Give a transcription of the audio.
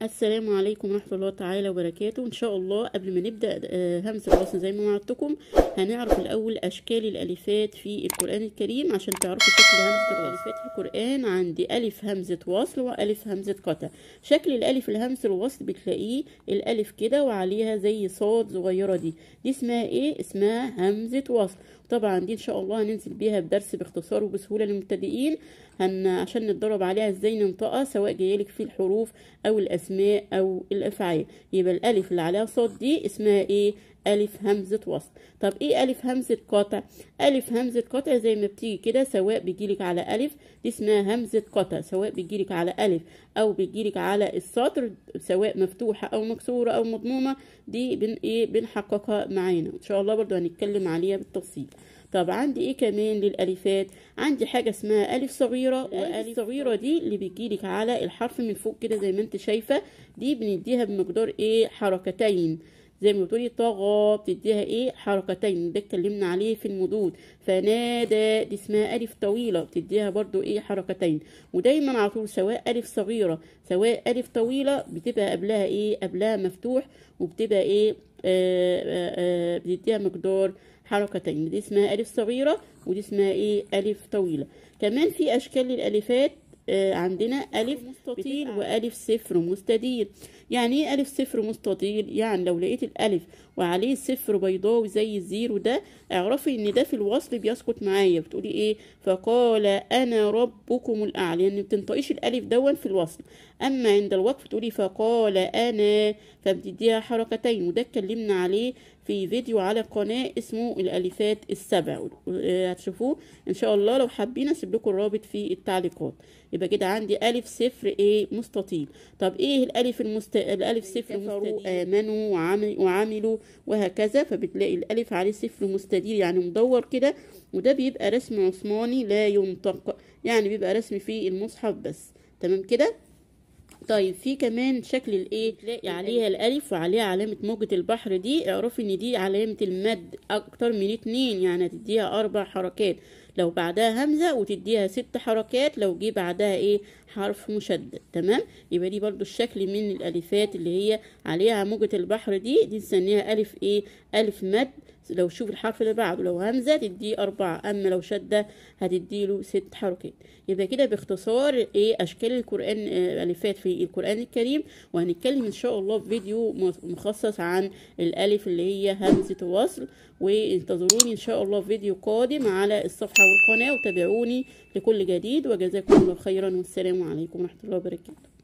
السلام عليكم ورحمة الله تعالى وبركاته إن شاء الله قبل ما نبدأ آه، همزة الوصل زي ما وعدتكم هنعرف الأول أشكال الألفات في القرآن الكريم عشان تعرفوا شكل همزة الألفات في القرآن عندي ألف همزة وصل وألف همزة قطع شكل الألف الهمزة الوصل بتلاقيه الألف كده وعليها زي صاد صغيرة دي دي اسمها إيه؟ اسمها همزة وصل طبعا دي ان شاء الله هننزل بيها بدرس باختصار وبسهوله للمبتدئين هن عشان نتدرب عليها ازاي ننطقها سواء جايلك في الحروف او الاسماء او الافعال يبقى الالف اللي عليها صوت دي اسمها ايه ألف همزة وصل طب إيه ألف همزة قطع ألف همزة قطع زي ما بتيجي كده سواء بيجيلك على ألف دي اسمها همزة قطع سواء بيجيلك على ألف أو بيجيلك على السطر سواء مفتوحة أو مكسورة أو مضمومة دي بن إيه بنحققها معانا إن شاء الله برضو هنتكلم عليها بالتفصيل طب عندي ايه كمان للالفات عندي حاجه اسمها الف صغيره والف صغيره دي اللي بيجيلك على الحرف من فوق كده زي ما انت شايفه دي بنديها بمقدار ايه حركتين زي ما بتقولي طغى بتديها ايه حركتين ده اتكلمنا عليه في المدود فنادى دي اسمها الف طويله بتديها برضو ايه حركتين ودايما على طول سواء الف صغيره سواء الف طويله بتبقى قبلها ايه قبلها مفتوح وبتبقى ايه آآ آآ بتديها مقدار حركتين دي اسمها ألف صغيرة ودي اسمها ايه ألف طويلة كمان في أشكال للألفات آه عندنا ألف مستطيل وألف صفر مستدير يعني ايه ألف صفر مستطيل يعني لو لقيت الألف وعليه صفر بيضاوي زي الزيرو ده اعرفي ان ده في الوصل بيسقط معايا بتقولي ايه فقال انا ربكم الاعلى يعني بتنطقيش الالف دون في الوصل اما عند الوقف تقولي فقال انا فبتديها حركتين وده اتكلمنا عليه في فيديو على قناة اسمه الالفات السبع هتشوفوه ان شاء الله لو حابين اسيب لكم الرابط في التعليقات يبقى كده عندي الف صفر ايه مستطيل طب ايه الالف المست... الالف صفر مستدير امنوا وعمل... وعملوا وهكذا فبتلاقي الالف عليه صفر مستدير يعني مدور كده وده بيبقى رسم عثماني لا ينطق يعني بيبقى رسم في المصحف بس تمام كده طيب في كمان شكل الايه تلاقي عليها الالف وعليها علامه موجه البحر دي اعرفي ان دي علامه المد اكتر من اتنين يعني هتديها اربع حركات لو بعدها همزه وتديها ست حركات لو جه بعدها ايه حرف مشدد تمام يبقى دي برضو الشكل من الالفات اللي هي عليها موجه البحر دي دي نسميها الف ايه الف مد لو شوف الحرف اللي بعده لو همزه تديه أربعة أما لو شدة هتديله ست حركات يبقى كده باختصار ايه أشكال القرآن ألفات في القرآن الكريم وهنتكلم إن شاء الله في فيديو مخصص عن الألف اللي هي همزة الوصل وانتظروني إن شاء الله في فيديو قادم على الصفحة والقناة وتابعوني لكل جديد وجزاكم الله خيرا والسلام عليكم ورحمة الله وبركاته